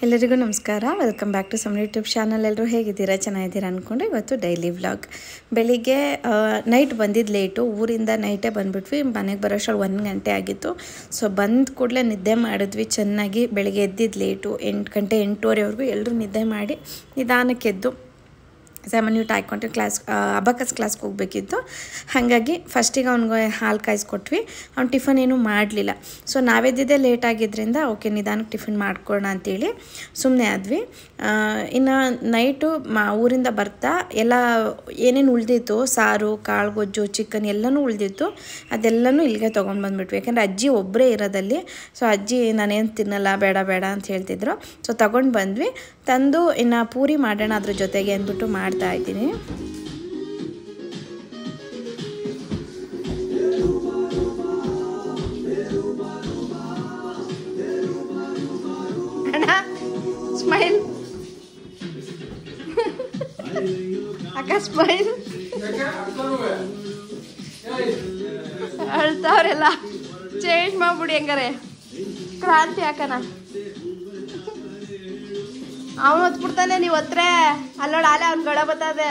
ಎಲ್ಲರಿಗೂ ನಮಸ್ಕಾರ welcome back to some YouTube channel ಎಲ್ಲರೂ ಹೇಗಿದ್ದೀರಾ ಚೆನ್ನಾಗಿದ್ದೀರಾ ಅಂದ್ಕೊಂಡು ಇವತ್ತು ಡೈಲಿ ವ್ಲಾಗ್ ಬೆಳಿಗ್ಗೆ ನೈಟ್ ಬಂದಿದ್ದು ಲೇಟು ಊರಿಂದ ನೈಟೇ ಬಂದುಬಿಟ್ವಿ ಮನೆಗೆ ಬರೋಷ್ಟ್ರಲ್ಲಿ ಒಂದು ಗಂಟೆ ಆಗಿತ್ತು ಸೊ ಬಂದ ಕೂಡಲೇ ನಿದ್ದೆ ಮಾಡಿದ್ವಿ ಚೆನ್ನಾಗಿ ಬೆಳಿಗ್ಗೆ ಎದ್ದಿದ್ದು ಲೇಟು ಎಂಟು ಗಂಟೆ ಎಂಟೂವರೆವರೆಗೂ ಎಲ್ಲರೂ ನಿದ್ದೆ ಮಾಡಿ ನಿಧಾನಕ್ಕೆ ಎದ್ದು ಸೆವೆನ್ ಯೂಟ್ ಹಾಕ್ಕೊಂಡು ಕ್ಲಾಸ್ ಅಬಕಸ್ ಕ್ಲಾಸ್ಗೆ ಹೋಗಬೇಕಿತ್ತು ಹಾಗಾಗಿ ಫಸ್ಟಿಗೆ ಅವ್ನಿಗೆ ಹಾಲು ಕಾಯಿಸ್ಕೊಟ್ವಿ ಅವ್ನು ಟಿಫನ್ ಏನೂ ಮಾಡಲಿಲ್ಲ ಸೊ ನಾವೆದ್ದಿದ್ದೇ ಲೇಟ್ ಆಗಿದ್ದರಿಂದ ಓಕೆ ನಿಧಾನಕ್ಕೆ ಟಿಫಿನ್ ಮಾಡ್ಕೊಳ್ಳೋಣ ಅಂತೇಳಿ ಸುಮ್ಮನೆ ಆದ್ವಿ ಇನ್ನು ನೈಟು ಮಾ ಊರಿಂದ ಬರ್ತಾ ಎಲ್ಲ ಏನೇನು ಉಳಿದಿತ್ತು ಸಾರು ಕಾಳು ಗೊಜ್ಜು ಚಿಕನ್ ಎಲ್ಲನೂ ಉಳಿದಿತ್ತು ಅದೆಲ್ಲನೂ ಇಲ್ಲಿಗೆ ತೊಗೊಂಡು ಬಂದುಬಿಟ್ವಿ ಯಾಕೆಂದರೆ ಅಜ್ಜಿ ಒಬ್ಬರೇ ಇರೋದಲ್ಲಿ ಸೊ ಅಜ್ಜಿ ನಾನೇನು ತಿನ್ನಲ್ಲ ಬೇಡ ಬೇಡ ಅಂತ ಹೇಳ್ತಿದ್ರು ಸೊ ತಗೊಂಡು ಬಂದ್ವಿ ತಂದು ಇನ್ನು ಪೂರಿ ಮಾಡೋಣ ಅದ್ರ ಜೊತೆಗೆ ಅಂದ್ಬಿಟ್ಟು ಮಾಡ್ತಾ ಇದ್ದೀನಿ ಸ್ಮೈಲ್ ಅಕ್ಕ ಸ್ಮೈಲ್ ಅಳ್ತಾವ್ರೆಲ್ಲ ಚೇಂಜ್ ಮಾಡ್ಬಿಡಿ ಹಂಗಾರೆ ಕ್ರಾಂತಿ ಹಾಕನ ಅವನು ಹೊತ್ಬಿಡ್ತಾನೆ ನೀವು ಹತ್ರ ಅಲ್ಲೋಡ ಆಲೆ ಅವ್ನ ಗಳ ಬರ್ತದೆ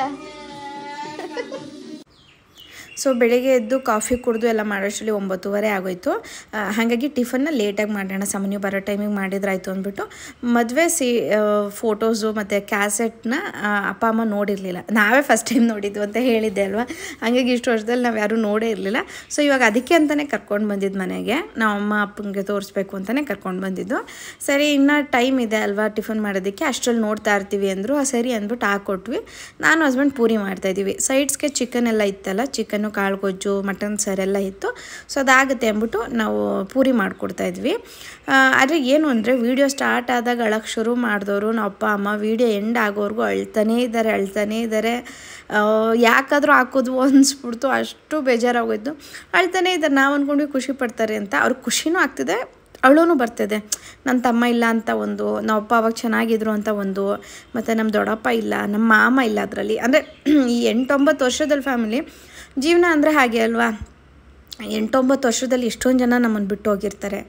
ಸೊ ಬೆಳಿಗ್ಗೆ ಎದ್ದು ಕಾಫಿ ಕುಡಿದು ಎಲ್ಲ ಮಾಡೋಷ್ಟರಲ್ಲಿ ಒಂಬತ್ತುವರೆ ಆಗೋಯ್ತು ಆ, ಹಾಗಾಗಿ ಟಿಫನ್ನ ಲೇಟಾಗಿ ಮಾಡೋಣ ಸಾಮಾನ್ಯ ಬರೋ ಟೈಮಿಗೆ ಮಾಡಿದ್ರಾಯ್ತು ಅಂದ್ಬಿಟ್ಟು ಮದುವೆ ಸಿ ಫೋಟೋಸು ಮತ್ತು ಕ್ಯಾಸೆಟ್ನ ಅಪ್ಪ ಅಮ್ಮ ನೋಡಿರಲಿಲ್ಲ ನಾವೇ ಫಸ್ಟ್ ಟೈಮ್ ನೋಡಿದ್ವು ಅಂತ ಹೇಳಿದ್ದೆ ಅಲ್ವಾ ಹಾಗಾಗಿ ಇಷ್ಟು ವರ್ಷದಲ್ಲಿ ನಾವು ಯಾರೂ ನೋಡೇ ಇರಲಿಲ್ಲ ಸೊ ಇವಾಗ ಅದಕ್ಕೆ ಅಂತಲೇ ಕರ್ಕೊಂಡು ಬಂದಿದ್ದು ಮನೆಗೆ ನಾವು ಅಮ್ಮ ಅಪ್ಪನಿಗೆ ತೋರಿಸ್ಬೇಕು ಅಂತಲೇ ಕರ್ಕೊಂಡು ಬಂದಿದ್ದು ಸರಿ ಇನ್ನು ಟೈಮ್ ಇದೆ ಅಲ್ವಾ ಟಿಫನ್ ಮಾಡೋದಕ್ಕೆ ಅಷ್ಟರಲ್ಲಿ ನೋಡ್ತಾ ಇರ್ತೀವಿ ಅಂದರು ಸರಿ ಅಂದ್ಬಿಟ್ಟು ಹಾಕ್ಕೊಟ್ವಿ ನಾನು ಹಸ್ಬೆಂಡ್ ಪೂರಿ ಮಾಡ್ತಾಯಿದ್ದೀವಿ ಸೈಡ್ಸ್ಗೆ ಚಿಕನ್ ಎಲ್ಲ ಇತ್ತಲ್ಲ ಚಿಕನ್ನು ಕಾಳು ಗೊಜ್ಜು ಮಟನ್ ಸಾರು ಎಲ್ಲ ಇತ್ತು ಸೊ ಅದಾಗುತ್ತೆ ಅಂದ್ಬಿಟ್ಟು ನಾವು ಪೂರಿ ಮಾಡಿಕೊಡ್ತಾ ಇದ್ವಿ ಆದರೆ ಏನು ಅಂದರೆ ವೀಡಿಯೋ ಸ್ಟಾರ್ಟ್ ಆದಾಗ ಅಳಕ್ಕೆ ಶುರು ಮಾಡಿದವರು ನಮ್ಮ ಅಪ್ಪ ಅಮ್ಮ ವೀಡಿಯೋ ಎಂಡ್ ಆಗೋವರೆಗೂ ಅಳ್ತಾನೇ ಇದ್ದಾರೆ ಅಳ್ತಾನೇ ಇದ್ದಾರೆ ಯಾಕಾದರೂ ಹಾಕೋದು ಅನಿಸ್ಬಿಡ್ತು ಅಷ್ಟು ಬೇಜಾರಾಗೋಯ್ತು ಅಳ್ತಾನೇ ಇದ್ದಾರೆ ನಾವು ಅಂದ್ಕೊಂಡ್ವಿ ಖುಷಿ ಪಡ್ತಾರೆ ಅಂತ ಅವ್ರಿಗೆ ಖುಷಿನೂ ಆಗ್ತಿದೆ ಅವಳೂ ಬರ್ತಿದೆ ನನ್ನ ತಮ್ಮ ಇಲ್ಲ ಅಂತ ಒಂದು ನಮ್ಮ ಅಪ್ಪ ಅವಾಗ ಚೆನ್ನಾಗಿದ್ರು ಅಂತ ಒಂದು ಮತ್ತು ನಮ್ಮ ದೊಡ್ಡಪ್ಪ ಇಲ್ಲ ನಮ್ಮ ಮಾಮ ಇಲ್ಲ ಅದರಲ್ಲಿ ಅಂದರೆ ಈ ಎಂಟೊಂಬತ್ತು ವರ್ಷದಲ್ಲಿ ಫ್ಯಾಮಿಲಿ ಜೀವನ ಅಂದರೆ ಹಾಗೆ ಅಲ್ವಾ ಎಂಟೊಂಬತ್ತು ವರ್ಷದಲ್ಲಿ ಎಷ್ಟೊಂದು ಜನ ನಮ್ಮನ್ನು ಬಿಟ್ಟು ಹೋಗಿರ್ತಾರೆ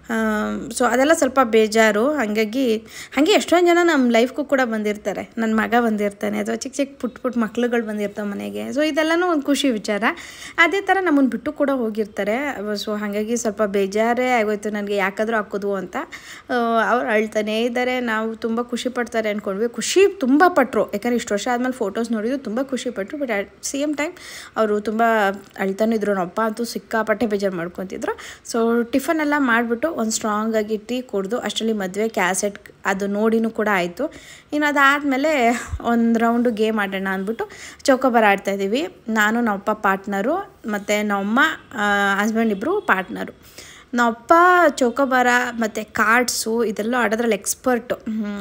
ಸೊ ಅದೆಲ್ಲ ಸ್ವಲ್ಪ ಬೇಜಾರು ಹಾಗಾಗಿ ಹಾಗೆ ಎಷ್ಟೊಂದು ಜನ ನಮ್ಮ ಲೈಫ್ಗೂ ಕೂಡ ಬಂದಿರ್ತಾರೆ ನನ್ನ ಮಗ ಬಂದಿರ್ತಾನೆ ಅಥವಾ ಚಿಕ್ಕ ಚಿಕ್ಕ ಪುಟ್ಟ ಪುಟ್ಟ ಮಕ್ಳುಗಳು ಬಂದಿರ್ತಾವೆ ಮನೆಗೆ ಸೊ ಇದೆಲ್ಲನೂ ಒಂದು ಖುಷಿ ವಿಚಾರ ಅದೇ ಥರ ನಮ್ಮನ್ನು ಬಿಟ್ಟು ಕೂಡ ಹೋಗಿರ್ತಾರೆ ಸೊ ಹಾಗಾಗಿ ಸ್ವಲ್ಪ ಬೇಜಾರೇ ಆಗೋಯ್ತು ನನಗೆ ಯಾಕಾದರೂ ಹಾಕೋದು ಅಂತ ಅವ್ರು ಅಳ್ತಾನೇ ಇದ್ದಾರೆ ನಾವು ತುಂಬ ಖುಷಿ ಪಡ್ತಾರೆ ಅಂದ್ಕೊಂಡ್ವಿ ಖುಷಿ ತುಂಬ ಪಟ್ಟರು ಯಾಕಂದರೆ ಇಷ್ಟು ವರ್ಷ ಆದಮೇಲೆ ಫೋಟೋಸ್ ನೋಡಿದ್ದು ತುಂಬ ಖುಷಿ ಪಟ್ಟರು ಬಟ್ ಅಟ್ ಸೇಮ್ ಟೈಮ್ ಅವರು ತುಂಬ ಅಳ್ತಾನೂ ಇದ್ರು ನಮ್ಮ ಅಪ್ಪ ಅಂತೂ ಸಿಕ್ಕಾಪಟ್ಟೆ ಬೇಜಾರು ಮಾಡ್ಕೊತಿದ್ರು ಸೊ ಟಿಫನ್ ಎಲ್ಲ ಮಾಡಿಬಿಟ್ಟು ಒಂದು ಸ್ಟ್ರಾಂಗಾಗಿ ಟೀ ಕುಡಿದು ಅಷ್ಟರಲ್ಲಿ ಮದುವೆ ಕ್ಯಾಸೆಟ್ ಅದು ನೋಡಿನೂ ಕೂಡ ಆಯಿತು ಇನ್ನು ಅದಾದಮೇಲೆ ಒಂದು ರೌಂಡು ಗೇಮ್ ಆಡೋಣ ಅಂದ್ಬಿಟ್ಟು ಚೌಕೋಬಾರ ಆಡ್ತಾಯಿದ್ದೀವಿ ನಾನು ನಮ್ಮಪ್ಪ ಪಾರ್ಟ್ನರು ಮತ್ತು ನಮ್ಮಮ್ಮ ಹಸ್ಬೆಂಡ್ ಇಬ್ಬರು ಪಾರ್ಟ್ನರು ನಮ್ಮಪ್ಪ ಚೌಕೋಬಾರ ಮತ್ತು ಕಾರ್ಡ್ಸು ಇದೆಲ್ಲ ಆಡೋದ್ರಲ್ಲಿ ಎಕ್ಸ್ಪರ್ಟು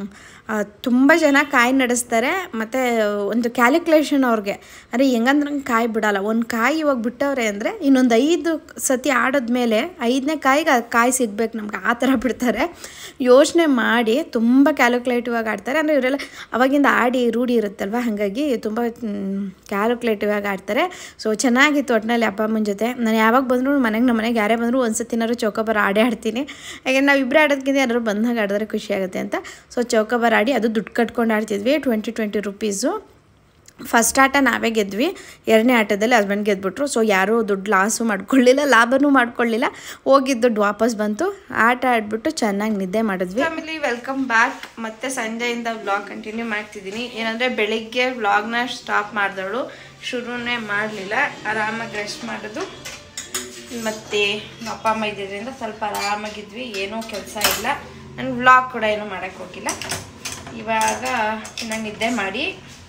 ತುಂಬ ಜನ ಕಾಯಿ ನಡೆಸ್ತಾರೆ ಮತ್ತು ಒಂದು ಕ್ಯಾಲ್ಕುಲೇಷನ್ ಅವ್ರಿಗೆ ಅಂದರೆ ಹೆಂಗಂದ್ರೆ ಕಾಯಿ ಬಿಡಲ್ಲ ಒಂದು ಕಾಯಿ ಇವಾಗ ಬಿಟ್ಟವ್ರೆ ಅಂದರೆ ಇನ್ನೊಂದು ಐದು ಸತಿ ಆಡೋದ್ಮೇಲೆ ಐದನೇ ಕಾಯಿಗೆ ಆ ಕಾಯಿ ಸಿಗ್ಬೇಕು ನಮ್ಗೆ ಆ ಥರ ಬಿಡ್ತಾರೆ ಯೋಚನೆ ಮಾಡಿ ತುಂಬ ಕ್ಯಾಲ್ಕುಲೇಟಿವ್ ಆಗಿ ಆಡ್ತಾರೆ ಅಂದರೆ ಇವರೆಲ್ಲ ಅವಾಗಿಂದ ಆಡಿ ರೂಢಿ ಇರುತ್ತಲ್ವ ಹಾಗಾಗಿ ತುಂಬ ಕ್ಯಾಲ್ಕುಲೇಟಿವ್ ಆಗಿ ಆಡ್ತಾರೆ ಸೊ ಚೆನ್ನಾಗಿತ್ತು ಒಟ್ಟಿನಲ್ಲಿ ಅಪ್ಪ ಅಮ್ಮನ ಜೊತೆ ನಾನು ಯಾವಾಗ ಬಂದರೂ ಮನೆಗೆ ನಮ್ಮ ಮನೆಗೆ ಯಾರೇ ಬಂದರೂ ಒಂದು ಸತಿನಾರು ಚೌಕಾಬಾರ ಆಡೇ ಆಡ್ತೀನಿ ಯಾಕೆಂದ್ರೆ ನಾವು ಇಬ್ಬರೇ ಆಡೋದಕ್ಕಿಂತ ಯಾರು ಬಂದಾಗ ಆಡಿದ್ರೆ ಖುಷಿ ಆಗುತ್ತೆ ಅಂತ ಸೊ ಚೌಕಾಬಾರ ಆಡಿ ಅದು ದುಡ್ಡು ಕಟ್ಕೊಂಡು ಆಡ್ತಿದ್ವಿ ಟ್ವೆಂಟಿ ಟ್ವೆಂಟಿ ರುಪೀಸು ಫಸ್ಟ್ ಆಟ ನಾವೇ ಗೆದ್ವಿ ಎರಡನೇ ಆಟದಲ್ಲಿ ಹಸ್ಬೆಂಡ್ ಗೆದ್ಬಿಟ್ರು ಸೊ ಯಾರೂ ದುಡ್ಡು ಲಾಸು ಮಾಡ್ಕೊಳ್ಳಿಲ್ಲ ಲಾಭನೂ ಮಾಡ್ಕೊಳ್ಳಿಲ್ಲ ಹೋಗಿದ್ದು ದುಡ್ಡು ವಾಪಸ್ ಬಂತು ಆಟ ಆಡ್ಬಿಟ್ಟು ಚೆನ್ನಾಗಿ ನಿದ್ದೆ ಮಾಡಿದ್ವಿ ಫ್ಯಾಮಿಲಿ ವೆಲ್ಕಮ್ ಬ್ಯಾಕ್ ಮತ್ತೆ ಸಂಜೆಯಿಂದ ವ್ಲಾಗ್ ಕಂಟಿನ್ಯೂ ಮಾಡ್ತಿದ್ದೀನಿ ಏನಂದರೆ ಬೆಳಿಗ್ಗೆ ವ್ಲಾಗ್ನ ಸ್ಟಾಪ್ ಮಾಡಿದವಳು ಶುರುನೇ ಮಾಡಲಿಲ್ಲ ಆರಾಮಾಗಿ ರೆಸ್ಟ್ ಮಾಡೋದು ಮತ್ತು ಅಪ್ಪ ಅಮ್ಮ ಇದ್ದಿದ್ದರಿಂದ ಸ್ವಲ್ಪ ಆರಾಮಾಗಿದ್ವಿ ಏನೂ ಕೆಲಸ ಇಲ್ಲ ನಾನು ವ್ಲಾಗ್ ಕೂಡ ಏನೂ ಮಾಡೋಕ್ಕೆ ಹೋಗಿಲ್ಲ ಇವಾಗ ಚೆನ್ನಾಗಿ ನಿದ್ದೆ ಮಾಡಿ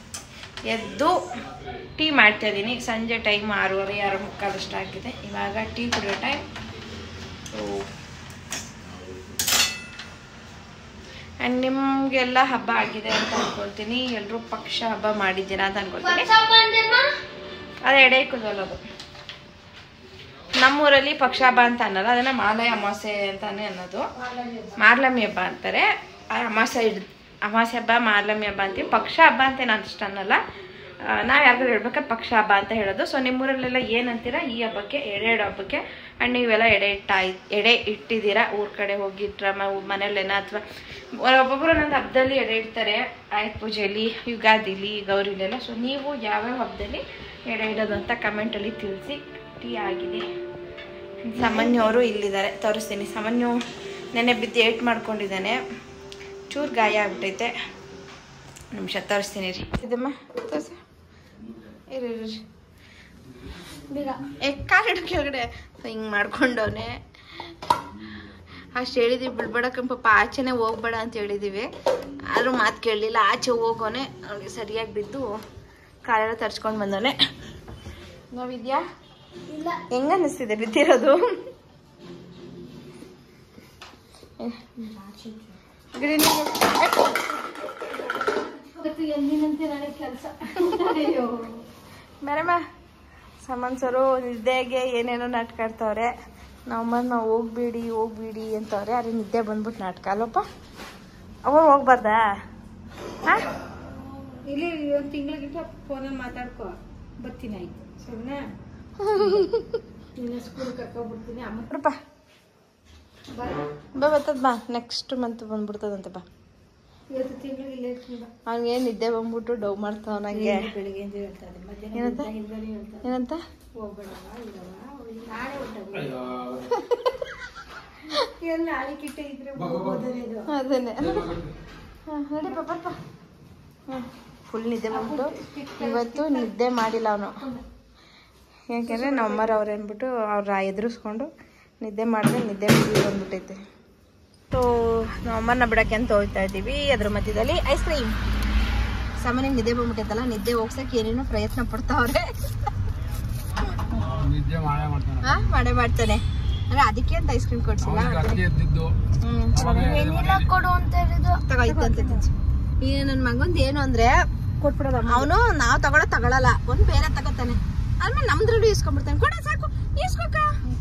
ಎದ್ದು ಟೀ ಮಾಡ್ತಾ ಇದ್ದೀನಿ ಸಂಜೆ ಟೈಮ್ ಆರೂವರೆ ಆರು ಮುಕ್ಕಾಲಷ್ಟು ಆಗಿದೆ ಇವಾಗ ಟೀ ಕುಡಿಯೋ ಟೈಮ್ ಆ್ಯಂಡ್ ನಿಮಗೆಲ್ಲ ಹಬ್ಬ ಆಗಿದೆ ಅಂತ ಅನ್ಕೊಳ್ತೀನಿ ಎಲ್ಲರೂ ಪಕ್ಷ ಹಬ್ಬ ಮಾಡಿದ್ದೀರಾ ಅಂತ ಅನ್ಕೊಳ್ತೀನಿ ಅದೇ ಎಡೆ ಕುದೋಲದು ನಮ್ಮೂರಲ್ಲಿ ಪಕ್ಷ ಹಬ್ಬ ಅಂತ ಅನ್ನಲ್ಲ ಅದನ್ನ ಮಾಲಯ ಅಮಾವಾಸ್ಯೆ ಅಂತಾನೆ ಅನ್ನೋದು ಮಾರ್ಲಮಿ ಹಬ್ಬ ಅಂತಾರೆ ಆ ಅಮಾವಾಸ್ಯೆ ಹಿಡ್ ಅಮಾವಾಸ್ಯೆ ಹಬ್ಬ ಮಾರ್ಲಮಿ ಹಬ್ಬ ಅಂತೀವಿ ಪಕ್ಷ ಹಬ್ಬ ಅಂತ ನಾನು ಅಷ್ಟು ಅನ್ನಲ್ಲ ನಾವು ಯಾರಿಗಾರು ಹೇಳ್ಬೇಕಾದ್ರೆ ಪಕ್ಷ ಹಬ್ಬ ಅಂತ ಹೇಳೋದು ಸೊ ನಿಮ್ಮೂರಲ್ಲೆಲ್ಲ ಏನಂತೀರಾ ಈ ಹಬ್ಬಕ್ಕೆ ಎಡೆ ಹಬ್ಬಕ್ಕೆ ಆ್ಯಂಡ್ ನೀವೆಲ್ಲ ಎಡೆ ಇಟ್ಟಾಯ್ ಎಡೆ ಇಟ್ಟಿದ್ದೀರಾ ಊರ ಕಡೆ ಹೋಗಿಟ್ರ ಮನೇಲೇನ ಅಥವಾ ಒಬ್ಬೊಬ್ಬರು ಒಂದೊಂದು ಹಬ್ಬದಲ್ಲಿ ಎಡೆ ಇಡ್ತಾರೆ ಆಯುಧ ಪೂಜೆಯಲ್ಲಿ ಯುಗಾದಿಲಿ ಗೌರಿಲೆಲ್ಲ ಸೊ ನೀವು ಯಾವ್ಯಾವ ಹಬ್ಬದಲ್ಲಿ ಎಡೆ ಇಡೋದು ಅಂತ ಕಮೆಂಟಲ್ಲಿ ತಿಳಿಸಿ ಟೀ ಆಗಿದೆ ಸಾಮಾನ್ಯ ಅವರು ಇಲ್ಲಿದ್ದಾರೆ ತೋರಿಸ್ತೀನಿ ಸಾಮಾನ್ಯ ನೆನ್ನೆ ಬಿದ್ದು ಏಟ್ ಮಾಡ್ಕೊಂಡಿದ್ದಾನೆ ಚೂರು ಗಾಯ ಆಗ್ಬಿಟ್ಟೈತೆ ನಿಮಿಷ ತೋರಿಸ್ತೀನಿ ರೀ ಇದಮ್ಮ ತೋರಿಸಿ ಇರಿ ಇರಿ ಬೇಗ ಏ ಕಾಲಿಡು ಕೆಳಗಡೆ ಹಿಂಗೆ ಮಾಡ್ಕೊಂಡವನೆ ಅಷ್ಟು ಹೇಳಿದೀವಿ ಬಿಡ್ಬೇಡಕ್ಕೆ ಪಾಪ ಆಚೆನೆ ಹೋಗ್ಬೇಡ ಅಂತ ಹೇಳಿದೀವಿ ಆದ್ರೂ ಮಾತು ಕೇಳಲಿಲ್ಲ ಆಚೆ ಹೋಗೋನೆ ಅವ್ನಿಗೆ ಸರಿಯಾಗಿ ಬಿದ್ದು ಕಾಲೆಲ್ಲ ತರ್ಸ್ಕೊಂಡು ಬಂದವನೆ ನೋವಿದ್ಯಾ ಇಲ್ಲ ಹೆಂಗ ಅನ್ನಿಸ್ತಿದೆ ಬಿದ್ದಿರೋದು ಗಿಡಿ ನೀವು ಮೇಡಮ ಸಮನ್ಸರು ನಿದ್ದೆಗೆ ಏನೇನೋ ನಾಟಕ ಆಡ್ತವ್ರೆ ನಮ್ಮಮ್ಮ ನಾವು ಹೋಗ್ಬಿಡಿ ಹೋಗ್ಬಿಡಿ ಅಂತವ್ರೆ ಅರೆ ನಿದ್ದೆ ಬಂದ್ಬಿಟ್ಟು ನಾಟಕ ಅಲ್ಲಪ್ಪ ಅವ ಹೋಗ್ಬಾರ್ದಾ ಹಾ ಇಲ್ಲಿ ಒಂದು ತಿಂಗಳಿಗಿಂತ ಫೋನಲ್ಲಿ ಮಾತಾಡ್ಕೊ ಬರ್ತೀನಿ ಆಯ್ತು ಸರಿನಾ ನಿನ್ನ ಸ್ಕೂಲ್ ಕರ್ಕೊಬಿಡ್ತೀನಿ ಅಮ್ಮ ನೋಡಪ್ಪ ಬಾ ಬರ್ತದ ಬಾ ನೆಕ್ಸ್ಟ್ ಮಂತ್ ಬಂದ್ಬಿಡ್ತದಂತೆ ಬಾ ಇವತ್ತು ತಿಂಗಳು ಇಲ್ಲೇ ಇರ್ತೀನಿ ಬಾ. ಅವ್ನಿಗೆ ನಿದ್ದೆ ಬಂದ್ಬಿಟ್ಟು ಡವ್ ಮಾಡ್ತಾವ ನಂಗೆ ಬೆಳಿಗ್ಗೆ ಅಂತ ಹೇಳ್ತಾರೆ ಮಧ್ಯಾಹ್ನ ಏನಂತ? ಊಟ ಇಲ್ದೇನೆ ಹೇಳ್ತಾರೆ ಏನಂತ ಹೋಗ್ಬೇಡವಾ ಇಲ್ಲವಾ ನಾಳೆ ಹೊರ್ಟೋಗು. ಎಲ್ಲ ಆಳಿಕಿಟ್ಟ ಇದ್ರೆ ಹೋಗೋದನೇದು ಅದೇನೆ ಹಾಂ ನಡಿ ಪಾಪ ಹ್ಞೂ ಫುಲ್ ನಿದ್ದೆ ಬಂದ್ಬಿಟ್ಟು ಇವತ್ತು ನಿದ್ದೆ ಮಾಡಿಲ್ಲ ಅವನು ಯಾಕೆಂದರೆ ನಮ್ಮಮ್ಮರ ಅವ್ರು ಅಂದ್ಬಿಟ್ಟು ಅವ್ರ ಎದುರಿಸ್ಕೊಂಡು ನಿದ್ದೆ ಮಾಡಿದ್ರೆ ನಿದ್ದೆ ಬಿದ್ದು ಬಂದ್ಬಿಟ್ಟೈತೆ ಸೊ ನಮ್ಮಮ್ಮನ ಬಿಡಕ್ಕೆ ಅಂತ ಹೋಗ್ತಾ ಇದ್ದೀವಿ ಅದ್ರ ಮಧ್ಯದಲ್ಲಿ ಐಸ್ ಕ್ರೀಮ್ ಸಾಮಾನ್ಯ ನಿದ್ದೆ ಬಂದ್ಬಿಟ್ಟೈತಲ್ಲ ನಿದ್ದೆ ಹೋಗ್ಸಕ್ಕೆ ಏನೇನೋ ಪ್ರಯತ್ನ ಪಡ್ತಾವ್ರೆ ನಿದ್ದೆ ಮಾಡೇ ಮಾಡ್ತಾನೆ ಹಾ ಮಾಡೇ ಮಾಡ್ತಾನೆ ಅಂದ್ರೆ ಅದಕ್ಕೆ ಅಂತ ಐಸ್ ಕ್ರೀಮ್ ಕೊಡ್ಸಿಲ್ಲ ಅವನಿಗೆ ಅದಕ್ಕೆ ಎದ್ದಿದ್ದು ಹ್ಮ್ ತಗೋ ಇತ್ತಂತೆ ತಿನ್ಸು. ಈಗ ನನ್ನ ಮಗಂದು ಏನು ಅಂದ್ರೆ ಕೊಟ್ಬಿಡೋದ ಅವನು ನಾವು ತಗೊಳ್ಳೋ ತಗೊಳಲ್ಲ ಒಂದು ಬೇರೆ ತಗೋತಾನೆ ಆಮೇಲೆ ನಮ್ದ್ರಲ್ಲೂ ಇಸ್ಕೊಂಡ್ಬಿಡ್ತಾನೆ ಕೊಡ ಸಾಕು ಇಸ್ಕೊಕ್ಕ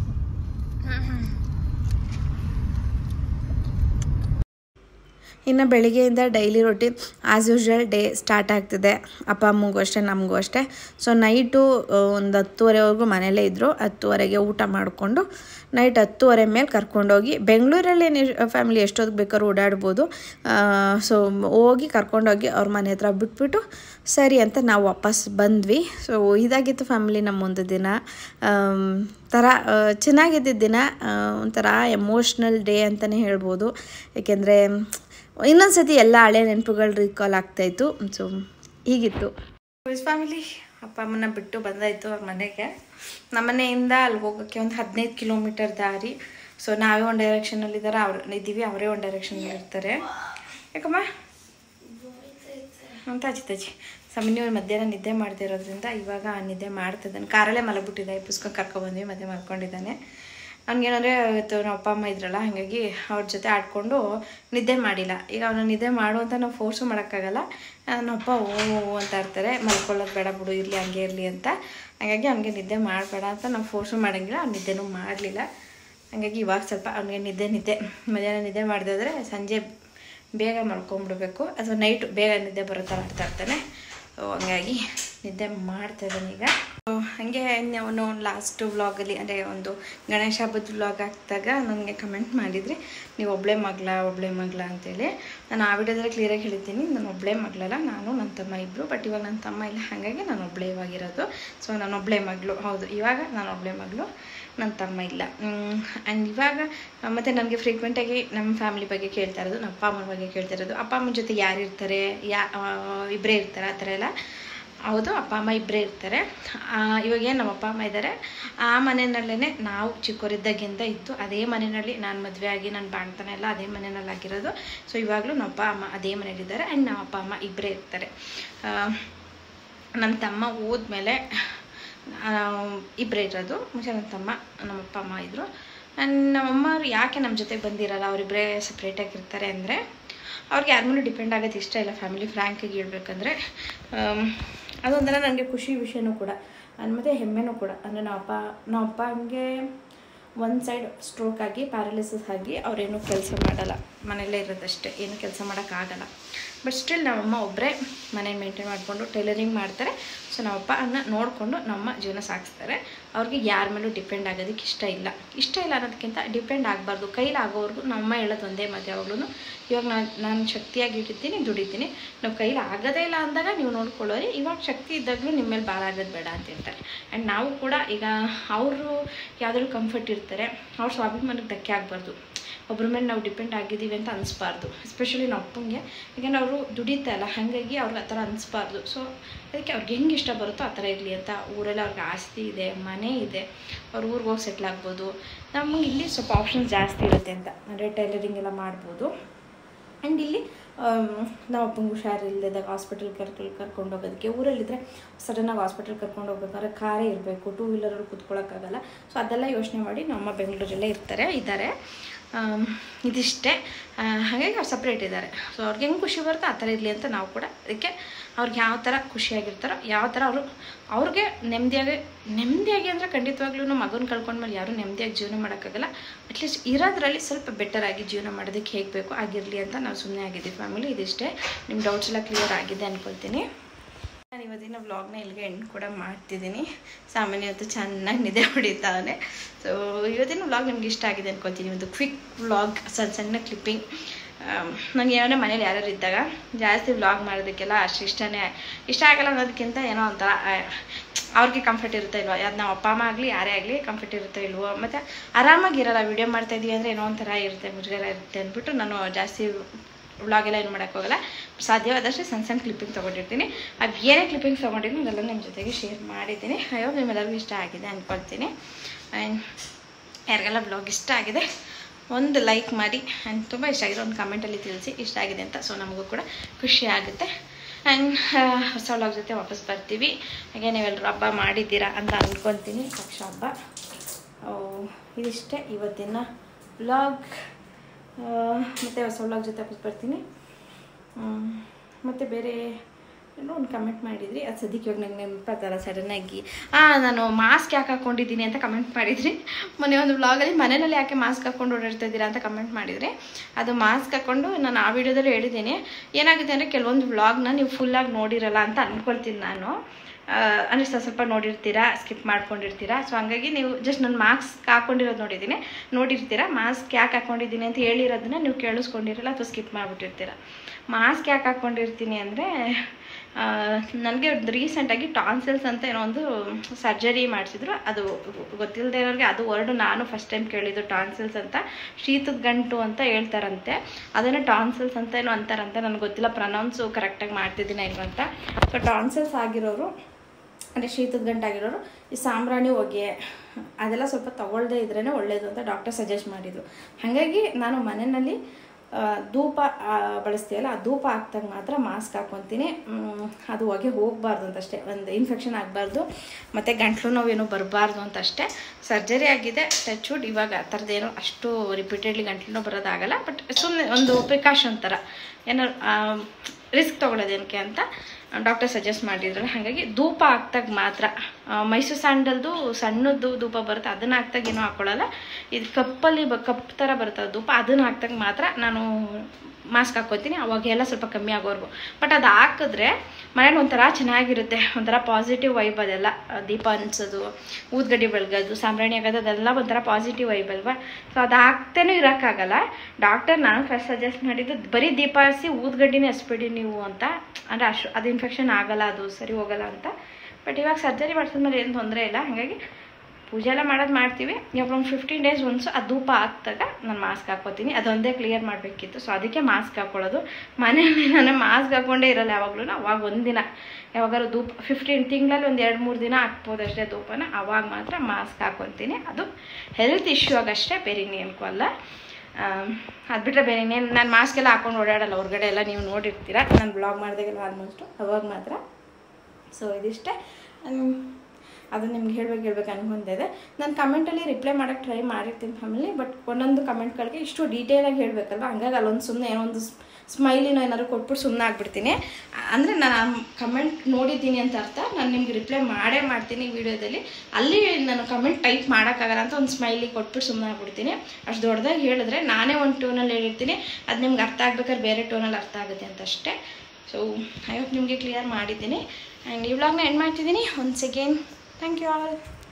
ಇನ್ನು ಬೆಳಿಗ್ಗೆಯಿಂದ daily routine as usual day start ಆಗ್ತಿದೆ ಅಪ್ಪ ಅಮ್ಮಗೂ ಅಷ್ಟೇ ನಮಗೂ ಅಷ್ಟೇ ಸೊ ನೈಟು ಒಂದು ಹತ್ತುವರೆವರೆಗೂ ಮನೇಲೇ ಇದ್ದರು ಹತ್ತುವರೆಗೆ ಊಟ ಮಾಡಿಕೊಂಡು ನೈಟ್ ಹತ್ತುವರೆ ಮೇಲೆ ಕರ್ಕೊಂಡೋಗಿ ಬೆಂಗಳೂರಲ್ಲಿ ಫ್ಯಾಮಿಲಿ ಎಷ್ಟೊತ್ತಿಗೆ ಬೇಕಾದ್ರೂ ಓಡಾಡ್ಬೋದು ಸೊ ಹೋಗಿ ಕರ್ಕೊಂಡೋಗಿ ಅವ್ರ ಮನೆ ಹತ್ರ ಬಿಟ್ಬಿಟ್ಟು ಸರಿ ಅಂತ ನಾವು ವಾಪಸ್ ಬಂದ್ವಿ ಸೊ ಇದಾಗಿತ್ತು ಫ್ಯಾಮಿಲಿ ನಮ್ಮ ಒಂದು ದಿನ ಆಮ್, ಥರ ಆ, ಚೆನ್ನಾಗಿದ್ದಿದ್ದ ದಿನ ಆ, ಒಂಥರ ಎಮೋಷ್ನಲ್ ಡೇ ಅಂತಲೇ ಹೇಳ್ಬೋದು ಏಕೆಂದರೆ ಇನ್ನೊಂದು ಸತಿ ಎಲ್ಲ ಹಳೆ ನೆನಪುಗಳು ರೀಕಾಲ್ ಆಗ್ತಾಯಿತ್ತು ಸೊ ಹೀಗಿತ್ತು ಫ್ಯಾಮಿಲಿ ಅಪ್ಪ ಅಮ್ಮನ ಬಿಟ್ಟು ಬಂದಾಯಿತು ಅವ್ರ ಮನೆಗೆ ನಮ್ಮ ಮನೆಯಿಂದ ಅಲ್ಲಿ ಹೋಗೋಕ್ಕೆ ಒಂದು ಹದಿನೈದು ಕಿಲೋಮೀಟರ್ ದಾರಿ ಸೊ ನಾವೇ ಒಂದು ಡೈರೆಕ್ಷನಲ್ಲಿದ್ದಾರೆ ಅವ್ರು ಇದ್ದೀವಿ ಅವರೇ ಒಂದು ಡೈರೆಕ್ಷನಲ್ಲಿ ಇರ್ತಾರೆ ಯಾಕಮ್ಮ ಅಂತ ಅಜ್ಜಿ ತಜ್ಜಿ ಸಾಮಾನ್ಯ ಮಧ್ಯಾಹ್ನ ನಿದ್ದೆ ಮಾಡ್ತಾ ಇರೋದ್ರಿಂದ ಇವಾಗ ನಿದ್ದೆ ಮಾಡ್ತಿದ್ದಾನೆ ಕಾರಲ್ಲೇ ಮಲಗ್ಬಿಟ್ಟಿದ್ದೆ ಎಬ್ಬಿಸ್ಕೊಂಡು ಕರ್ಕೊಬಂದ್ವಿ ಮತ್ತೆ ಮಲ್ಕೊಂಡಿದ್ದಾನೆ ನನಗೇನಂದರೆ ಇವತ್ತು ನಮ್ಮ ಅಪ್ಪ ಅಮ್ಮ ಇದ್ರಲ್ಲ ಹಾಗಾಗಿ ಅವ್ರ ಜೊತೆ ಆಡ್ಕೊಂಡು ನಿದ್ದೆ ಮಾಡಿಲ್ಲ ಈಗ ಅವನ ನಿದ್ದೆ ಮಾಡು ಅಂತ ನಾವು ಫೋರ್ಸು ಮಾಡೋಕ್ಕಾಗಲ್ಲ ನಮ್ಮ ಅಪ್ಪ ಓ ಓ ಅಂತ ಇರ್ತಾರೆ ಮಲ್ಕೊಳ್ಳೋದು ಬೇಡ ಬಿಡು ಇರಲಿ ಹಂಗೆ ಇರಲಿ ಅಂತ ಹಾಗಾಗಿ ಅವ್ನಿಗೆ ನಿದ್ದೆ ಮಾಡಬೇಡ ಅಂತ ನಾವು ಫೋರ್ಸು ಮಾಡೋಂಗಿಲ್ಲ ಅವ್ನು ನಿದ್ದೆನೂ ಮಾಡಲಿಲ್ಲ ಹಾಗಾಗಿ ಇವಾಗ ಸ್ವಲ್ಪ ಅವ್ನಿಗೆ ನಿದ್ದೆ ನಿದ್ದೆ ಮಧ್ಯಾಹ್ನ ನಿದ್ದೆ ಮಾಡಿದ್ರೆ ಸಂಜೆ ಬೇಗ ಮಲ್ಕೊಂಬಿಡ್ಬೇಕು ಅಥವಾ ನೈಟು ಬೇಗ ನಿದ್ದೆ ಬರೋ ಥರ ಆಡ್ತಾ ಇರ್ತಾನೆ ಸೊ ಹಂಗಾಗಿ ನಿದ್ದೆ ಮಾಡ್ತಾ ಇದ್ದಾನೆ ಈಗ ಸೊ, ಹಾಗೆ ಅವನು ಲಾಸ್ಟ್ ವ್ಲಾಗಲ್ಲಿ ಅಂದರೆ ಒಂದು ಗಣೇಶ ಹಬ್ಬದ ವ್ಲಾಗ್ ಹಾಕಿದಾಗ ನನಗೆ ಕಮೆಂಟ್ ಮಾಡಿದ್ರಿ ನೀವು ಒಬ್ಬಳೇ ಮಗಳ ಒಬ್ಬಳೇ ಮಗಳ ಅಂತೇಳಿ ನಾನು ಆ ವಿಡಿಯೋದಲ್ಲಿ ಕ್ಲಿಯರಾಗಿ ಹೇಳಿದ್ದೀನಿ ನಾನು ಒಬ್ಬಳೇ ಮಗಳಲ್ಲ ನಾನು ನನ್ನ ತಮ್ಮ ಇಬ್ಬರು ಬಟ್ ಇವಾಗ ನನ್ನ ತಮ್ಮ ಇಲ್ಲ ಹಾಗಾಗಿ ನಾನು ಒಬ್ಬಳೇ ಇವಾಗಿರೋದು ಸೊ ನಾನು ಒಬ್ಬಳೇ ಮಗಳು ಹೌದು ಇವಾಗ ನಾನು ಒಬ್ಬಳೇ ಮಗಳು ನನ್ನ ತಮ್ಮ ಇಲ್ಲ ಆ್ಯಂಡ್ ಇವಾಗ ಮತ್ತು ನನಗೆ ಫ್ರೀಕ್ವೆಂಟಾಗಿ ನಮ್ಮ ಫ್ಯಾಮಿಲಿ ಬಗ್ಗೆ ಕೇಳ್ತಾ ಇರೋದು ನಮ್ಮ ಅಪ್ಪ ಅಮ್ಮನ ಬಗ್ಗೆ ಕೇಳ್ತಾ ಇರೋದು ಅಪ್ಪ ಅಮ್ಮನ ಜೊತೆ ಯಾರು ಇರ್ತಾರೆ ಯಾ ಇಬ್ಬರೇ ಇರ್ತಾರೆ ಆ ಥರ ಎಲ್ಲ ಹೌದು ಅಪ್ಪ ಅಮ್ಮ ಇಬ್ಬರೇ ಇರ್ತಾರೆ ಆ, ಇವಾಗ ಏನು ನಮ್ಮ ಅಪ್ಪ ಅಮ್ಮ ಇದ್ದಾರೆ ಆ ಮನೆಯಲ್ಲೇ ನಾವು ಚಿಕ್ಕವರಿದ್ದಾಗಿಂದ ಇತ್ತು ಅದೇ ಮನೆಯಲ್ಲಿ ನಾನು ಮದುವೆ ಆಗಿ ನನ್ನ ಬಾಣ್ತನ ಎಲ್ಲ ಅದೇ ಮನೆಯಲ್ಲಿ ಆಗಿರೋದು ಸೊ ಇವಾಗಲೂ ನಮ್ಮ ಅಪ್ಪ ಅಮ್ಮ ಅದೇ ಮನೇಲಿದ್ದಾರೆ ಆ್ಯಂಡ್ ನಮ್ಮ ಅಪ್ಪ ಅಮ್ಮ ಇಬ್ಬರೇ ಇರ್ತಾರೆ ಆ, ನನ್ನ ತಮ್ಮ ಹೋದ್ಮೇಲೆ ಇಬ್ಬರೇ ಇರೋದು ಮುಂಚೆ ನನ್ನ ತಮ್ಮ ನಮ್ಮ ಅಪ್ಪ ಅಮ್ಮ ಇದ್ದರು ಆ್ಯಂಡ್ ನಮ್ಮಮ್ಮ ಅವ್ರು ಯಾಕೆ ನಮ್ಮ ಜೊತೆಗೆ ಬಂದಿರಲ್ಲ ಅವರಿಬ್ಬರೇ ಸಪ್ರೇಟಾಗಿ ಇರ್ತಾರೆ ಅಂದರೆ ಅವ್ರಿಗೆ ಯಾರ ಮೇಲೂ ಡಿಪೆಂಡ್ ಆಗೋದು ಇಷ್ಟ ಇಲ್ಲ ಫ್ಯಾಮಿಲಿ ಫ್ರ್ಯಾಂಕಾಗಿ ಹೇಳ್ಬೇಕಂದ್ರೆ ಆಮ್, ಅದೊಂಥರ ನನಗೆ ಖುಷಿ ವಿಷಯನೂ ಕೂಡ and ಮತ್ತೆ ಹೆಮ್ಮೆನೂ ಕೂಡ ಅಂದರೆ ನಾವಪ್ಪ ನಾವಪ್ಪ ಹಂಗೆ ಒಂದು ಸೈಡ್ ಸ್ಟ್ರೋಕ್ ಆಗಿ ಪ್ಯಾರಲಿಸಿಸ್ ಆಗಿ ಅವರೇನು ಕೆಲಸ ಮಾಡಲ್ಲ ಮನೆಯಲ್ಲೇ ಇರೋದಷ್ಟೇ ಏನು ಕೆಲಸ ಮಾಡೋಕ್ಕಾಗಲ್ಲ ಬಟ್ ಸ್ಟಿಲ್ ನಮ್ಮಮ್ಮ ಒಬ್ಬರೇ ಮನೆ ಮೇಂಟೈನ್ ಮಾಡಿಕೊಂಡು ಟೈಲರಿಂಗ್ ಮಾಡ್ತಾರೆ ಸೊ ನಮ್ಮಪ್ಪ ಅನ್ನ ನೋಡಿಕೊಂಡು ನಮ್ಮ ಜೀವನ ಸಾಗಿಸ್ತಾರೆ ಅವ್ರಿಗೆ ಯಾರ ಮೇಲೂ ಡಿಪೆಂಡ್ ಆಗೋದಕ್ಕೆ ಇಷ್ಟ ಇಲ್ಲ ಇಷ್ಟ ಇಲ್ಲ ಅನ್ನೋದಕ್ಕಿಂತ ಡಿಪೆಂಡ್ ಆಗಬಾರ್ದು ಕೈಲಾಗೋವರೆಗೂ ನಮ್ಮಮ್ಮ ಹೇಳೋದು ಒಂದೇ ಮಾತು ಯಾವಾಗಲೂ ಇವಾಗ ನಾನು ನಾನು ಶಕ್ತಿಯಾಗಿ ಇಟ್ಟಿರ್ತೀನಿ ದುಡಿತೀನಿ ನಾವು ಕೈಲಿ ಆಗೋದೇ ಇಲ್ಲ ಅಂದಾಗ ನೀವು ನೋಡ್ಕೊಳ್ಳೋರಿ ಇವಾಗ ಶಕ್ತಿ ಇದ್ದಾಗಲೂ ನಿಮ್ಮ ಮೇಲೆ ಭಾರ ಆಗೋದು ಬೇಡ ಅಂತ ಹೇಳ್ತಾರೆ ಆ್ಯಂಡ್ ನಾವು ಕೂಡ ಈಗ ಅವರು ಯಾವುದಾದ್ರು ಕಂಫರ್ಟ್ ಇರ್ತಾರೆ ಅವ್ರ ಸ್ವಾಭಿಮಾನಕ್ಕೆ ಧಕ್ಕೆ ಆಗಬಾರ್ದು ಒಬ್ಬರ ಮೇಲೆ ನಾವು ಡಿಪೆಂಡ್ ಆಗಿದ್ದೀವಿ ಅಂತ ಅನಿಸ್ಬಾರ್ದು ಎಸ್ಪೆಷಲಿ ನಮ್ಮ ಅಪ್ಪಂಗೆ ಯಾಕಂದ್ರೆ ಅವರು ದುಡಿತಾ ಇಲ್ಲ ಹಾಗಾಗಿ ಅವ್ರಿಗೆ ಆ ಥರ ಅನಿಸ್ಬಾರ್ದು ಸೊ ಅದಕ್ಕೆ ಅವ್ರಿಗೆ ಹೆಂಗೆ ಇಷ್ಟ ಬರುತ್ತೋ ಆ ಥರ ಇರಲಿ ಅಂತ ಊರಲ್ಲಿ ಅವ್ರಿಗೆ ಆಸ್ತಿ ಇದೆ ಮನೆ ಇದೆ ಅವ್ರು ಊರಿಗೆ ಹೋಗಿ ಸೆಟ್ಲ್ ಆಗ್ಬೋದು ನಮಗೆ ಇಲ್ಲಿ ಸ್ವಲ್ಪ ಆಪ್ಷನ್ಸ್ ಜಾಸ್ತಿ ಇರುತ್ತೆ ಅಂತ ಅಂದರೆ ಟೈಲರಿಂಗ್ ಎಲ್ಲ ಮಾಡ್ಬೋದು ಆ್ಯಂಡ್ ಇಲ್ಲಿ ನಮ್ಮ ಅಪ್ಪಂಗೆ ಹುಷಾರಿಲ್ಲದಾಗ ಹಾಸ್ಪಿಟಲ್ ಕರ್ಕೊಂಡು ಕರ್ಕೊಂಡು ಹೋಗೋದಕ್ಕೆ ಊರಲ್ಲಿದ್ದರೆ ಸಡನ್ನಾಗಿ ಹಾಸ್ಪಿಟಲ್ ಕರ್ಕೊಂಡು ಹೋಗ್ಬೇಕಾದ್ರೆ ಕಾರೇ ಇರಬೇಕು ಟೂ ವೀಲರಲ್ಲಿ ಕೂತ್ಕೊಳ್ಳೋಕ್ಕಾಗಲ್ಲ ಸೊ ಅದೆಲ್ಲ ಯೋಚನೆ ಮಾಡಿ ನಮ್ಮ ಬೆಂಗಳೂರಲ್ಲೇ ಇರ್ತಾರೆ ಇದ್ದಾರೆ ಆಮ್, ಇದಿಷ್ಟೇ ಆ, ಹಾಗಾಗಿ ಅವ್ರು ಸಪ್ರೇಟ್ ಇದ್ದಾರೆ ಸೊ ಅವ್ರಿಗೆ ಹೆಂಗೆ ಖುಷಿ ಬರುತ್ತೋ ಆ ಥರ ಇರಲಿ ಅಂತ ನಾವು ಕೂಡ ಅದಕ್ಕೆ ಅವ್ರಿಗೆ ಯಾವ ಥರ ಖುಷಿಯಾಗಿರ್ತಾರೋ ಯಾವ ಥರ ಅವರು ಅವ್ರಿಗೆ ನೆಮ್ಮದಿಯಾಗಿ ನೆಮ್ಮದಿಯಾಗಿ ಅಂದರೆ ಖಂಡಿತವಾಗ್ಲೂ ಮಗನ ಕಳ್ಕೊಂಡ್ಮೇಲೆ ಯಾರೂ ನೆಮ್ಮದಿಯಾಗಿ ಜೀವನ ಮಾಡೋಕ್ಕಾಗಲ್ಲ ಅಟ್ಲೀಸ್ಟ್ ಇರೋದ್ರಲ್ಲಿ ಸ್ವಲ್ಪ ಬೆಟರ್ ಆಗಿ ಜೀವನ ಮಾಡೋದಕ್ಕೆ ಹೇಗೆ ಬೇಕು ಆಗಿರಲಿ ಅಂತ ನಾವು ಸುಮ್ಮನೆ ಆಗಿದ್ದೀವಿ ಫ್ಯಾಮಿಲಿ ಇದಿಷ್ಟೇ ನಿಮ್ಮ ಡೌಟ್ಸ್ ಎಲ್ಲ ಕ್ಲಿಯರ್ ಆಗಿದೆ ಅಂದ್ಕೊಳ್ತೀನಿ ನಾನು ಇವತ್ತಿನ ವ್ಲಾಗ್ನ ಇಲ್ಲಿಗೆ ಎಂಡ್ ಕೂಡ ಮಾಡ್ತಿದ್ದೀನಿ ಸಾಮಾನ್ಯ ಹೊತ್ತು ಚೆನ್ನಾಗಿ ನಿದ್ದೆ ಹೊಡಿತಾವನೆ ಸೊ ಇವತ್ತಿನ ವ್ಲಾಗ್ ನಿಮ್ಗೆ ಇಷ್ಟ ಆಗಿದೆ ಅನ್ಕೊಳ್ತೀನಿ ಒಂದು ಕ್ವಿಕ್ ವ್ಲಾಗ್ ಸಣ್ಣ ಸಣ್ಣ ಕ್ಲಿಪ್ಪಿಂಗ್ ನನಗೆ ಏನೋ ಮನೇಲಿ ಯಾರ್ಯಾರು ಇದ್ದಾಗ ಜಾಸ್ತಿ ವ್ಲಾಗ್ ಮಾಡೋದಕ್ಕೆಲ್ಲ ಅಷ್ಟು ಇಷ್ಟನೇ ಇಷ್ಟ ಆಗಲ್ಲ ಅನ್ನೋದಕ್ಕಿಂತ ಏನೋ ಒಂಥರ ಆ, ಅವ್ರಿಗೆ ಕಂಫರ್ಟ್ ಇರುತ್ತೋ ಇಲ್ವೋ ಯಾವ್ದು ನಮ್ಮ ಅಪ್ಪ ಅಮ್ಮ ಆಗಲಿ ಯಾರೇ ಆಗಲಿ ಕಂಫರ್ಟ್ ಇರುತ್ತೋ ಇಲ್ವೋ ಮತ್ತು ಆರಾಮಾಗಿರಲ್ಲ ವೀಡಿಯೋ ಮಾಡ್ತಾ ಇದೀವಿ ಅಂದರೆ ಏನೋ ಒಂಥರ ಇರುತ್ತೆ ಮುಜುಗರ ಇರುತ್ತೆ ಅಂದ್ಬಿಟ್ಟು ನಾನು ಜಾಸ್ತಿ ವ್ಲಾಗೆಲ್ಲ ಏನು ಮಾಡೋಕ್ಕೋಗಲ್ಲ ಸಾಧ್ಯವಾದಷ್ಟು ಸಣ್ಣ ಸಣ್ಣ ಕ್ಲಿಪ್ಪಿಂಗ್ ತೊಗೊಂಡಿರ್ತೀನಿ ಅದು ಏನೇ ಕ್ಲಿಪ್ಪಿಂಗ್ಸ್ ತೊಗೊಂಡಿದ್ದೀನಿ ಅದೆಲ್ಲ ನಿಮ್ಮ ಜೊತೆಗೆ ಶೇರ್ ಮಾಡಿದ್ದೀನಿ ಅಯ್ಯೋ ನಿಮ್ಮೆಲ್ಲರಿಗೂ ಇಷ್ಟ ಆಗಿದೆ ಅಂದ್ಕೊಳ್ತೀನಿ ಆ್ಯಂಡ್ ಯಾರಿಗೆಲ್ಲ ಬ್ಲಾಗ್ ಇಷ್ಟ ಆಗಿದೆ ಒಂದು ಲೈಕ್ ಮಾಡಿ ಆ್ಯಂಡ್ ತುಂಬ ಇಷ್ಟ ಆಗಿದೆ ಒಂದು ಕಮೆಂಟಲ್ಲಿ ತಿಳಿಸಿ ಇಷ್ಟ ಆಗಿದೆ ಅಂತ ಸೊ ನಮಗೂ ಕೂಡ ಖುಷಿ ಆಗುತ್ತೆ ಆ್ಯಂಡ್ ಹೊಸ ವ್ಲಾಗ್ ಜೊತೆ ವಾಪಸ್ ಬರ್ತೀವಿ ಹಾಗೆ ನೀವೆಲ್ಲರೂ ಹಬ್ಬ ಮಾಡಿದ್ದೀರಾ ಅಂತ ಅಂದ್ಕೊತೀನಿ ಪಕ್ಷ ಹಬ್ಬ ಆ, ಇದಿಷ್ಟೇ ಇವತ್ತಿನ ವ್ಲಾಗ್ ಮತ್ತು ಹೊಸ ವ್ಲಾಗ್ ಜೊತೆ ವಾಪಸ್ ಬರ್ತೀನಿ ಮತ್ತು ಬೇರೆ ಏನೋ ಒಂದು ಕಮೆಂಟ್ ಮಾಡಿದ್ರಿ ಅದು ಸದ್ಯಕ್ಕೆ ಇವಾಗ ನಂಗೆ ನೆನಪಾತಲ್ಲ ಸಡನ್ನಾಗಿ ಹಾಂ ನಾನು ಮಾಸ್ಕ್ ಯಾಕೆ ಹಾಕ್ಕೊಂಡಿದ್ದೀನಿ ಅಂತ ಕಮೆಂಟ್ ಮಾಡಿದ್ರಿ ಮೊನ್ನೆ ಒಂದು ವ್ಲಾಗಲ್ಲಿ ಮನೆಯಲ್ಲಿ ಯಾಕೆ ಮಾಸ್ಕ್ ಹಾಕ್ಕೊಂಡು ಓಡಾಡ್ತಾ ಇದ್ದೀರಾ ಅಂತ ಕಮೆಂಟ್ ಮಾಡಿದ್ರಿ ಅದು ಮಾಸ್ಕ್ ಹಾಕ್ಕೊಂಡು ನಾನು ಆ ವಿಡಿಯೋದಲ್ಲಿ ಹೇಳಿದ್ದೀನಿ ಏನಾಗುತ್ತೆ ಅಂದರೆ ಕೆಲವೊಂದು ವ್ಲಾಗ್ನ ನೀವು ಫುಲ್ಲಾಗಿ ನೋಡಿರಲ್ಲ ಅಂತ ಅಂದ್ಕೊಳ್ತೀನಿ ನಾನು ಆ, ಅಂದರೆ ಸ್ವಲ್ಪ ಸ್ವಲ್ಪ ನೋಡಿರ್ತೀರಾ ಸ್ಕಿಪ್ ಮಾಡ್ಕೊಂಡಿರ್ತೀರಾ ಸೊ ಹಂಗಾಗಿ ನೀವು ಜಸ್ಟ್ ನಾನು ಮಾಸ್ಕ್ ಹಾಕೊಂಡಿರೋದು ನೋಡಿದ್ದೀನಿ ನೋಡಿರ್ತೀರಾ ಮಾಸ್ಕ್ ಯಾಕೆ ಹಾಕ್ಕೊಂಡಿದ್ದೀನಿ ಅಂತ ಹೇಳಿರೋದನ್ನ ನೀವು ಕೇಳಿಸ್ಕೊಂಡಿರಲ್ಲ ಅಥವಾ ಸ್ಕಿಪ್ ಮಾಡಿಬಿಟ್ಟಿರ್ತೀರ ಮಾಸ್ಕ್ ಯಾಕೆ ಹಾಕ್ಕೊಂಡಿರ್ತೀನಿ ಅಂದರೆ ನನಗೆ ಒಂದು ರೀಸೆಂಟಾಗಿ ಟಾನ್ಸಿಲ್ಸ್ ಅಂತ ಏನೋ ಒಂದು ಸರ್ಜರಿ ಮಾಡಿಸಿದ್ರು ಅದು ಗೊತ್ತಿಲ್ಲದೆ ಇರೋರಿಗೆ ಅದು ವರ್ಡು ನಾನು ಫಸ್ಟ್ ಟೈಮ್ ಕೇಳಿದ್ದು ಟಾನ್ಸಿಲ್ಸ್ ಅಂತ ಶೀತದ ಗಂಟು ಅಂತ ಹೇಳ್ತಾರಂತೆ ಅದನ್ನು ಟಾನ್ಸಿಲ್ಸ್ ಅಂತ ಏನೋ ಅಂತಾರಂತೆ ನನಗೆ ಗೊತ್ತಿಲ್ಲ ಪ್ರನೌನ್ಸು ಕರೆಕ್ಟಾಗಿ ಮಾಡ್ತಿದ್ದೀನಿ ಇಲ್ವ ಅಂತ ಸೊ ಟಾನ್ಸಿಲ್ಸ್ ಆಗಿರೋರು ಅಂದರೆ ಶೀತದ ಗಂಟಾಗಿರೋರು ಈ ಸಾಂಬ್ರಾಣಿ ಹೊಗೆ ಅದೆಲ್ಲ ಸ್ವಲ್ಪ ತಗೊಳ್ಳದೇ ಇದ್ರೇ ಒಳ್ಳೆಯದು ಅಂತ ಡಾಕ್ಟರ್ ಸಜೆಸ್ಟ್ ಮಾಡಿದರು ಹಾಗಾಗಿ ನಾನು ಮನೆಯಲ್ಲಿ ಆ, ಧೂಪ ಆ, ಬಳಸ್ತೀವಲ್ಲ ಆ ಧೂಪ ಹಾಕ್ದಾಗ ಮಾತ್ರ ಮಾಸ್ಕ್ ಹಾಕ್ಕೊತೀನಿ ಮ್, ಅದು ಹೊಗೆ ಹೋಗಬಾರ್ದು ಅಂತ ಅಷ್ಟೇ ಒಂದು ಇನ್ಫೆಕ್ಷನ್ ಆಗಬಾರ್ದು ಮತ್ತು ಗಂಟ್ಲು ನೋವೇನು ಬರಬಾರ್ದು ಅಂತ ಅಷ್ಟೇ ಸರ್ಜರಿ ಆಗಿದೆ ಟಚ್ ವುಡ್ ಇವಾಗ ಆ ಥರದ್ದೇನು ಅಷ್ಟು ರಿಪೀಟೆಡ್ಲಿ ಗಂಟ್ಲು ನೋವು ಬರೋದಾಗಲ್ಲ ಬಟ್ ಸುಮ್ಮನೆ ಒಂದು ಪ್ರಿಕಾಷನ್ ಥರ ಏನಾರು ರಿಸ್ಕ್ ತೊಗೊಳೋದೇನಕ್ಕೆ ಅಂತ ಡಾಕ್ಟರ್ ಸಜೆಸ್ಟ್ ಮಾಡಿದ್ರು ಹಾಗಾಗಿ ಧೂಪ ಹಾಕ್ದಾಗ ಮಾತ್ರ ಆ, ಮೈಸೂರು ಸ್ಯಾಂಡಲ್ದು ಸಣ್ಣದು ಧೂಪ ಬರುತ್ತೆ ಅದನ್ನು ಹಾಕ್ದಾಗ ಏನೂ ಹಾಕ್ಕೊಳ್ಳಲ್ಲ ಇದು ಕಪ್ಪಲ್ಲಿ ಬ ಕಪ್ ಥರ ಬರುತ್ತೆ ಧೂಪ ಅದನ್ನು ಹಾಕ್ದಾಗ ಮಾತ್ರ ನಾನು ಮಾಸ್ಕ್ ಹಾಕ್ಕೋತೀನಿ ಅವಾಗ ಎಲ್ಲ ಸ್ವಲ್ಪ ಕಮ್ಮಿ ಆಗೋವರೆಗೂ ಬಟ್ ಅದು ಹಾಕಿದ್ರೆ ಮನೇಲಿ ಒಂಥರ ಚೆನ್ನಾಗಿರುತ್ತೆ ಒಂಥರ ಪಾಸಿಟಿವ್ ವೈಬ್ ಅದೆಲ್ಲ ಆ, ದೀಪ ಅನ್ಸೋದು ಊದ್ಗಡ್ಡಿ ಬೆಳಗೋದು ಸಾಂಬ್ರಾಣಿ ಆಗೋದು ಅದೆಲ್ಲ ಒಂಥರ ಪಾಸಿಟಿವ್ ವೈಬ್ ಅಲ್ವಾ ಸೊ ಅದು ಹಾಕ್ತೇನೆ ಇರೋಕ್ಕಾಗಲ್ಲ ಡಾಕ್ಟರ್ ನಾನು ಫಸ್ಟ್ ಸಜೆಸ್ಟ್ ಮಾಡಿದ್ದು ಬರೀ ದೀಪ ಹಚ್ಚಿ ಊದ್ಗಡ್ಡಿನೇ ಹಚ್ಬೇಡಿ ನೀವು ಅಂತ ಅಂದರೆ ಅಷ್ಟು ಅದು ಇನ್ಫೆಕ್ಷನ್ ಆಗಲ್ಲ ಅದು ಸರಿ ಹೋಗಲ್ಲ ಅಂತ ಬಟ್ ಇವಾಗ ಸರ್ಜರಿ ಮಾಡಿಸಿದ್ಮೇಲೆ ಏನು ತೊಂದರೆ ಇಲ್ಲ ಹಾಗಾಗಿ ಪೂಜೆ ಎಲ್ಲ ಮಾಡೋದು ಮಾಡ್ತೀವಿ ಇವಾಗ ಒಂದು ಫಿಫ್ಟೀನ್ ಡೇಸ್ ಒನ್ಸು ಆ ಧೂಪ ಹಾಕ್ದಾಗ ನಾನು ಮಾಸ್ಕ್ ಹಾಕ್ಕೋತೀನಿ ಅದೊಂದೇ ಕ್ಲಿಯರ್ ಮಾಡಬೇಕಿತ್ತು ಸೊ ಅದಕ್ಕೆ ಮಾಸ್ಕ್ ಹಾಕ್ಕೊಳ್ಳೋದು ಮನೆಯಲ್ಲಿ ನಾನು ಮಾಸ್ಕ್ ಹಾಕ್ಕೊಂಡೇ ಇರಲ್ಲ ಯಾವಾಗಲೂ ಅವಾಗ ಒಂದಿನ ಯಾವಾಗಾದ್ರು ಧೂಪ ಫಿಫ್ಟೀನ್ ತಿಂಗಳಲ್ಲಿ ಒಂದು ಎರಡು ಮೂರು ದಿನ ಹಾಕ್ಬೋದು ಅಷ್ಟೇ ಧೂಪನ ಅವಾಗ ಮಾತ್ರ ಮಾಸ್ಕ್ ಹಾಕ್ಕೊತೀನಿ ಅದು ಹೆಲ್ತ್ ಇಶ್ಯೂ ಆಗಷ್ಟೇ ಬೇರೆ ಇನ್ನೇನಕ್ಕೂ ಅಲ್ಲ ಅದು ಬಿಟ್ಟರೆ ಬೇರೆ ಇನ್ನೇನು ನಾನು ಮಾಸ್ಕ್ ಎಲ್ಲ ಹಾಕೊಂಡು ಓಡಾಡಲ್ಲ ಹೊರಗಡೆ ಎಲ್ಲ ನೀವು ನೋಡಿರ್ತೀರ ನಾನು ಬ್ಲಾಗ್ ಮಾಡಿದಾಗೆಲ್ಲ ಆಲ್ಮೋಸ್ಟು ಅವಾಗ ಮಾತ್ರ ಸೊ ಇದಿಷ್ಟೇ ಹ್ಮ್, ಅದು ನಿಮ್ಗೆ ಹೇಳ್ಬೇಕು ಹೇಳ್ಬೇಕು ಅನ್ಕೊಂತಿದೆ ನಾನು ಕಮೆಂಟಲ್ಲಿ ರಿಪ್ಲೈ ಮಾಡೋಕ್ಕೆ ಟ್ರೈ ಮಾಡಿರ್ತೀನಿ ಫ್ಯಾಮಿಲಿ ಬಟ್ ಒಂದೊಂದು ಕಮೆಂಟ್ಗಳಿಗೆ ಇಷ್ಟು ಡೀಟೇಲಾಗಿ ಹೇಳಬೇಕಲ್ವ ಹಂಗಾಗಿ ಅಲ್ಲೊಂದು ಸುಮ್ಮನೆ ಏನೋ ಒಂದು ಸ್ಮೈಲಿನೋ ಏನಾದ್ರು ಕೊಟ್ಬಿಟ್ಟು ಸುಮ್ಮನೆ ಆಗ್ಬಿಡ್ತೀನಿ ಅಂದರೆ ನಾನು ಕಮೆಂಟ್ ನೋಡಿದ್ದೀನಿ ಅಂತ ಅರ್ಥ ನಾನು ನಿಮ್ಗೆ ರಿಪ್ಲೈ ಮಾಡೇ ಮಾಡ್ತೀನಿ ವಿಡಿಯೋದಲ್ಲಿ ಅಲ್ಲಿ ನಾನು ಕಮೆಂಟ್ ಟೈಪ್ ಮಾಡೋಕ್ಕಾಗಲ್ಲ ಅಂತ ಒಂದು ಸ್ಮೈಲಿ ಕೊಟ್ಬಿಟ್ಟು ಸುಮ್ಮನೆ ಆಗ್ಬಿಡ್ತೀನಿ ಅಷ್ಟು ದೊಡ್ಡದಾಗಿ ಹೇಳಿದ್ರೆ ನಾನೇ ಒಂದು ಟೋನಲ್ಲಿ ಹೇಳಿರ್ತೀನಿ ಅದು ನಿಮ್ಗೆ ಅರ್ಥ ಆಗ್ಬೇಕಾದ್ರೆ ಬೇರೆ ಟೋನಲ್ಲಿ ಅರ್ಥ ಆಗುತ್ತೆ ಅಂತ ಅಷ್ಟೇ ಸೊ ಐ ಹೋಪ್ ನಿಮಗೆ ಕ್ಲಿಯರ್ ಮಾಡಿದ್ದೀನಿ ಆ್ಯಂಡ್ ಈ ವ್ಲಾಗ್ನ ಎಂಡ್ ಮಾಡ್ತಿದ್ದೀನಿ once again thank you all